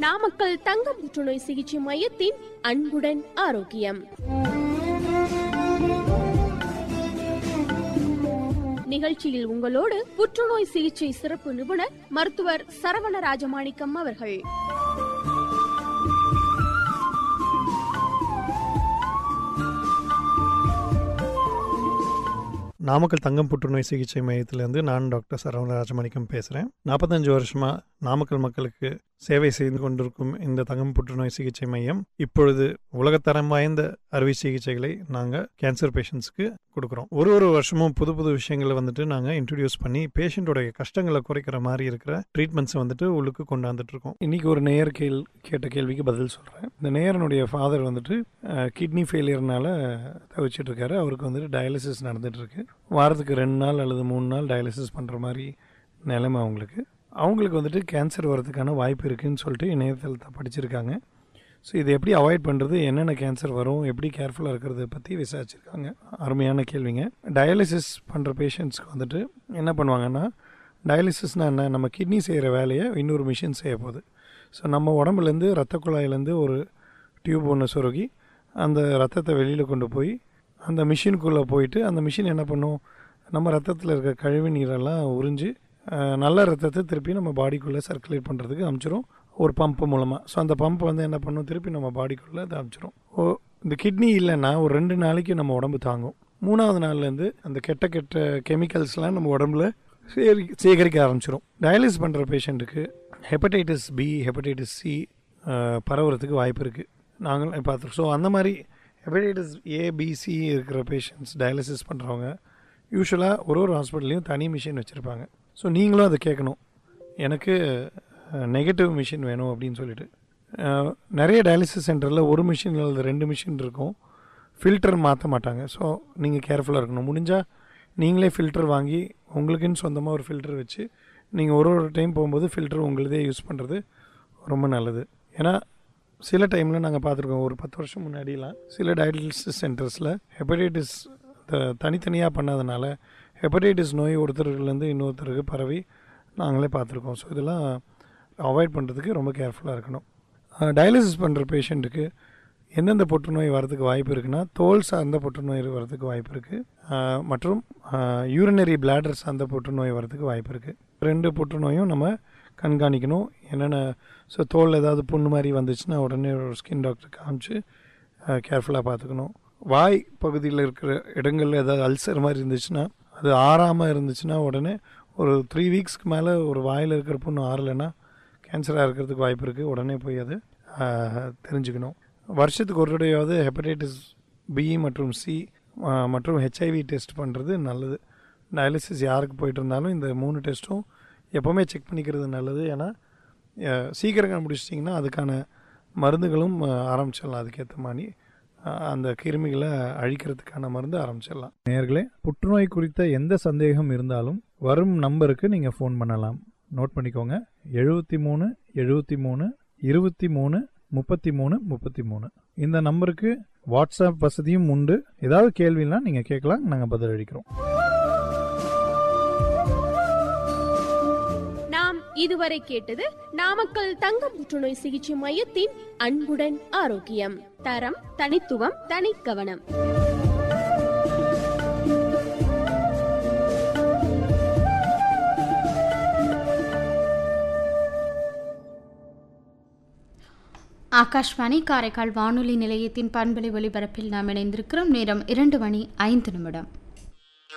நாமக்கல் தங்க புற்றுநோய் சிகிச்சை மையத்தின் அன்புடன் ஆரோக்கியம் நிகழ்ச்சியில் உங்களோடு புற்றுநோய் சிகிச்சை சிறப்பு நிபுணர் மருத்துவர் சரவண ராஜமாணிக்கம் அவர்கள் நாமக்கல் தங்கம் புற்றுநோய் சிகிச்சை மையத்திலேருந்து நான் டாக்டர் சரவண ராஜமாணிக்கம் பேசுகிறேன் நாற்பத்தஞ்சு வருஷமாக நாமக்கல் மக்களுக்கு சேவை செய்து கொண்டிருக்கும் இந்த தங்கம் புற்றுநோய் சிகிச்சை மையம் இப்பொழுது உலகத்தரம் வாய்ந்த அறுவை சிகிச்சைகளை நாங்கள் கேன்சர் பேஷண்ட்ஸ்க்கு கொடுக்குறோம் ஒரு ஒரு வருஷமும் புது புது விஷயங்களை வந்துட்டு நாங்கள் இன்ட்ரடியூஸ் பண்ணி பேஷண்ட்டோடைய கஷ்டங்களை குறைக்கிற மாதிரி இருக்கிற ட்ரீட்மெண்ட்ஸை வந்துட்டு உள்ளுக்கு கொண்டாந்துட்டு இருக்கோம் இன்னைக்கு ஒரு நேயர் கேள் கேட்ட கேள்விக்கு பதில் சொல்கிறேன் இந்த நேயரனுடைய ஃபாதர் வந்துட்டு கிட்னி ஃபெயிலியர்னால தவிச்சிட்டு இருக்காரு அவருக்கு வந்துட்டு டயாலிசிஸ் நடந்துட்டு இருக்கு வாரத்துக்கு ரெண்டு நாள் அல்லது மூணு நாள் டயாலிசிஸ் பண்ணுற மாதிரி நிலைமை அவங்களுக்கு அவங்களுக்கு வந்துட்டு கேன்சர் வர்றதுக்கான வாய்ப்பு இருக்குன்னு சொல்லிட்டு இணையதளத்தை படிச்சிருக்காங்க ஸோ இதை எப்படி அவாய்ட் பண்ணுறது என்னென்ன கேன்சர் வரும் எப்படி கேர்ஃபுல்லாக இருக்கிறத பற்றி விசாரிச்சிருக்காங்க அருமையான கேள்விங்க டயாலிசிஸ் பண்ணுற பேஷண்ட்ஸ்க்கு வந்துட்டு என்ன பண்ணுவாங்கன்னா டயாலிசிஸ்னால் என்ன நம்ம கிட்னி செய்கிற வேலையை இன்னொரு மிஷின் செய்ய போகுது ஸோ நம்ம உடம்புலேருந்து ரத்த குழாயிலேருந்து ஒரு டியூப் ஒன்று சொருகி அந்த ரத்தத்தை வெளியில் கொண்டு போய் அந்த மிஷினுக்குள்ளே போயிட்டு அந்த மிஷின் என்ன பண்ணும் நம்ம ரத்தத்தில் இருக்க கழிவு நீரெல்லாம் உறிஞ்சு அஹ், நல்ல ரத்தத்தை திருப்பி நம்ம பாடிக்குள்ளே சர்க்குலேட் பண்ணுறதுக்கு அனுப்பிச்சிரும் ஒரு பம்ப் மூலமாக ஸோ அந்த பம்ப் வந்து என்ன பண்ணும் திருப்பி நம்ம பாடிக்குள்ளே அதை அனுப்பிச்சிரும் ஓ இந்த கிட்னி இல்லைன்னா ஒரு ரெண்டு நாளைக்கு நம்ம உடம்பு தாங்கும் மூணாவது நாள்லேருந்து அந்த கெட்ட கெட்ட கெமிக்கல்ஸ்லாம் நம்ம உடம்புல சேரி சேகரிக்க ஆரம்பிச்சிரும் டயாலிஸ் பண்ணுற பேஷண்ட்டுக்கு ஹெப்படைட்டிஸ் பி ஹெப்படைட்டிஸ் சி பரவுறதுக்கு வாய்ப்பு இருக்குது நாங்கள் பார்த்துருக்கோம் ஸோ அந்த மாதிரி ஹெப்படைட்டிஸ் ஏபிசி இருக்கிற பேஷண்ட்ஸ் டயாலிசிஸ் பண்ணுறவங்க யூஸ்வலாக ஒரு ஒரு ஹாஸ்பிட்டல்லையும் தனி மிஷின் வச்சுருப்பாங்க ஸோ நீங்களும் அதை கேட்கணும் எனக்கு நெகட்டிவ் மிஷின் வேணும் அப்படின்னு சொல்லிட்டு அஹ், நிறைய டயாலிசிஸ் சென்டரில் ஒரு மிஷின் அல்லது ரெண்டு மிஷின் இருக்கும் ஃபில்டர் மாற்ற மாட்டாங்க ஸோ நீங்கள் கேர்ஃபுல்லாக இருக்கணும் முடிஞ்சால் நீங்களே ஃபில்டர் வாங்கி உங்களுக்குன்னு சொந்தமாக ஒரு ஃபில்டர் வச்சு நீங்கள் ஒரு ஒரு டைம் போகும்போது ஃபில்டர் உங்களுதே யூஸ் பண்ணுறது ரொம்ப நல்லது ஏன்னா சில டைமில் நாங்கள் பார்த்துருக்கோம் ஒரு பத்து வருஷம் முன்னாடிலாம் சில டயாலிசிஸ் சென்டர்ஸில் ஹெப்படைட்டிஸ் தனித்தனியாக பண்ணாதனால ஹெப்படைட்டிஸ் நோய் ஒருத்தர்லேருந்து இன்னொருத்தருக்கு பரவி நாங்களே பார்த்துருக்கோம் ஸோ இதெல்லாம் அவாய்ட் பண்ணுறதுக்கு ரொம்ப கேர்ஃபுல்லாக இருக்கணும் டயாலிசிஸ் பண்ணுற பேஷண்ட்டுக்கு எந்தெந்த புற்றுநோய் வரதுக்கு வாய்ப்பு இருக்குன்னா தோல் சார்ந்த புற்றுநோய் வரதுக்கு வாய்ப்பு இருக்குது மற்றும் யூரினரி பிளாடர் சார்ந்த புற்றுநோய் வரதுக்கு வாய்ப்பு இருக்குது ரெண்டு புற்றுநோயும் நம்ம கண்காணிக்கணும் என்னென்ன ஸோ தோல் ஏதாவது புண்ணு மாதிரி வந்துச்சுன்னா உடனே ஒரு ஸ்கின் டாக்டர் காமிச்சு கேர்ஃபுல்லாக பார்த்துக்கணும் வாய் பகுதியில் இருக்கிற இடங்களில் ஏதாவது அல்சர் மாதிரி இருந்துச்சுன்னா அது ஆறாமல் இருந்துச்சுன்னா உடனே ஒரு த்ரீ வீக்ஸ்க்கு மேலே ஒரு வாயில் இருக்கிற புண்ணு ஆறலைன்னா கேன்சராக இருக்கிறதுக்கு வாய்ப்பு இருக்குது உடனே போய் அது ஆஹ், தெரிஞ்சுக்கணும் வருஷத்துக்கு ஒரு தடவையாவது ஹெப்படைட்டிஸ் பி மற்றும் சி மற்றும் ஹெச்ஐவி டெஸ்ட் பண்ணுறது நல்லது டயாலிசிஸ் யாருக்கு போயிட்டு இருந்தாலும் இந்த மூணு டெஸ்ட்டும் எப்போவுமே செக் பண்ணிக்கிறது நல்லது ஏன்னா அஹ், சீக்கிரம் கண்டுபிடிச்சிட்டிங்கன்னா அதுக்கான மருந்துகளும் அஹ், ஆரம்பிச்சிடலாம் அதுக்கேற்ற மாதிரி அஹ், அந்த கிருமிகளை அழிக்கிறதுக்கான மருந்து ஆரம்பிச்சிடலாம் நேயர்களே புற்றுநோய் குறித்த எந்த சந்தேகம் இருந்தாலும் வரும் நம்பருக்கு நீங்கள் ஃபோன் பண்ணலாம் நோட் பண்ணிக்கோங்க எழுபத்தி மூணு எழுபத்தி மூணு இருபத்தி மூணு முப்பத்தி மூணு முப்பத்தி மூணு இந்த நம்பருக்கு வாட்ஸ்அப் வசதியும் உண்டு ஏதாவது கேள்வினா நீங்கள் கேட்கலாம் நாங்கள் பதிலளிக்கிறோம் நாம் இதுவரை கேட்டது நாமக்கல் தங்க புற்றுநோய் சிகிச்சை மையத்தின் அன்புடன் ஆரோக்கியம் தரம் தனித்துவம் தனிக்கவனம் ஆகாஷ்வாணி காரைக்கால் வானொலி நிலையத்தின் பண்பலை ஒலிபரப்பில் நாம் இணைந்திருக்கிறோம் நேரம் இரண்டு மணி ஐந்து நிமிடம்